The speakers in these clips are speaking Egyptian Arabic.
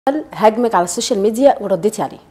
هاجمك على السوشيال ميديا ورديتي عليه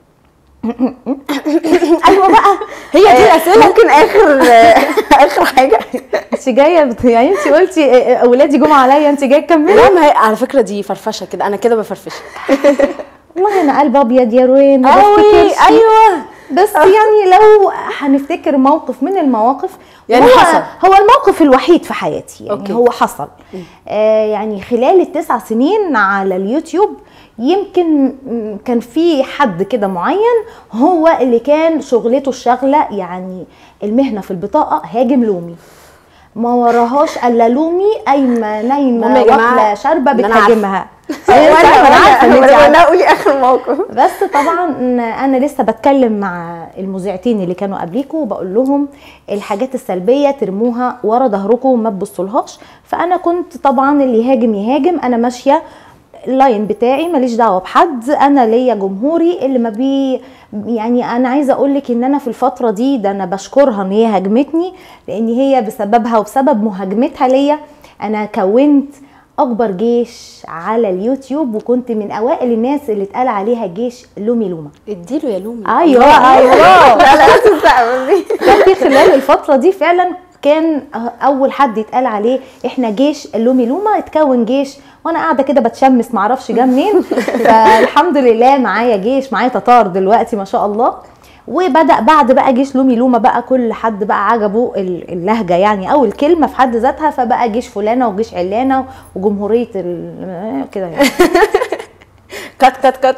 ايوه بقى هي دي الاسئله ممكن اخر اخر حاجه انت جايه بت- يعني انت قلتي آه، آه، اولادي جم عليا انت جايه تكملي لا ما هي على فكره دي فرفشه كده انا كده بفرفشك والله انا قلب ابيض يا روين ما قوي بفتكرش. ايوه بس يعني لو هنفتكر موقف من المواقف يعني هو حصل. هو الموقف الوحيد في حياتي يعني أوكي. هو حصل آه يعني خلال التسع سنين على اليوتيوب يمكن م- كان في حد كده معين هو اللي كان شغلته الشغله يعني المهنه في البطاقه هاجم لومي ما وراهاش الا لومي قايمه نايمه المهم يا جماعة واكله شاربه إن أنا عارفة. بتهاجمها أيوة، أنا عارفة إن أنت عارفة. قولي اخر موقف بس طبعا انا لسه بتكلم مع المذيعتين اللي كانوا قبليكوا وبقول لهم الحاجات السلبيه ترموها ورا ظهركم ما تبصولهاش فانا كنت طبعا اللي يهاجم يهاجم انا ماشيه اللاين بتاعي ماليش دعوه بحد انا ليا جمهوري اللي ما بي يعني انا عايزه اقول لك ان انا في الفتره دي ده انا بشكرها ان هي هاجمتني لان هي بسببها وبسبب مهاجمتها ليا انا كونت اكبر جيش على اليوتيوب وكنت من اوائل الناس اللي اتقال عليها جيش لومي لومه اديله يا لومي ايوه ايوه لا لا تستقبل كان في خلال الفتره دي فعلا كان اول حد يتقال عليه احنا جيش لومي لومه اتكون جيش وانا قاعده كده بتشمس معرفش جه منين فالحمد لله معايا جيش معايا تتار دلوقتي ما شاء الله وبدا بعد بقى جيش لومي لومه بقى كل حد بقى عجبه ال- اللهجه يعني او الكلمه في حد ذاتها فبقى جيش فلانه وجيش علانه وجمهوريه ال- كده يعني كات كات كات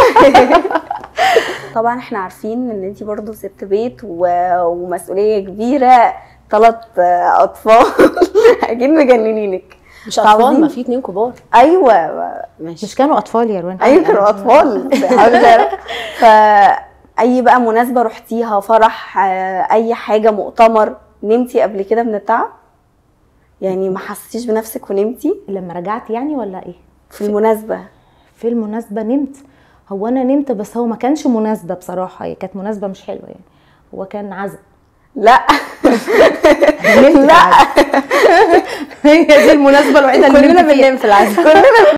طبعا احنا عارفين ان انت برضو ست بيت و... ومسؤوليه كبيره ثلاث اطفال اكيد مجننينك مش اطفال عاوزين- ما في اتنين كبار ايوه ماشي مش كانوا اطفال يا روان ايوه كانوا اطفال ف اي بقى مناسبه رحتيها فرح آه، اي حاجه مؤتمر نمتي قبل كده من التعب يعني ما حسيتيش بنفسك ونمتي لما رجعت يعني ولا ايه في المناسبه في المناسبة نمت هو أنا نمت بس هو ما كانش مناسبة بصراحة هي كانت مناسبة مش حلوة يعني هو كان عزم لا نمت لا هي دي المناسبة الوحيدة اللي كلنا نمت فيها بننام في العزم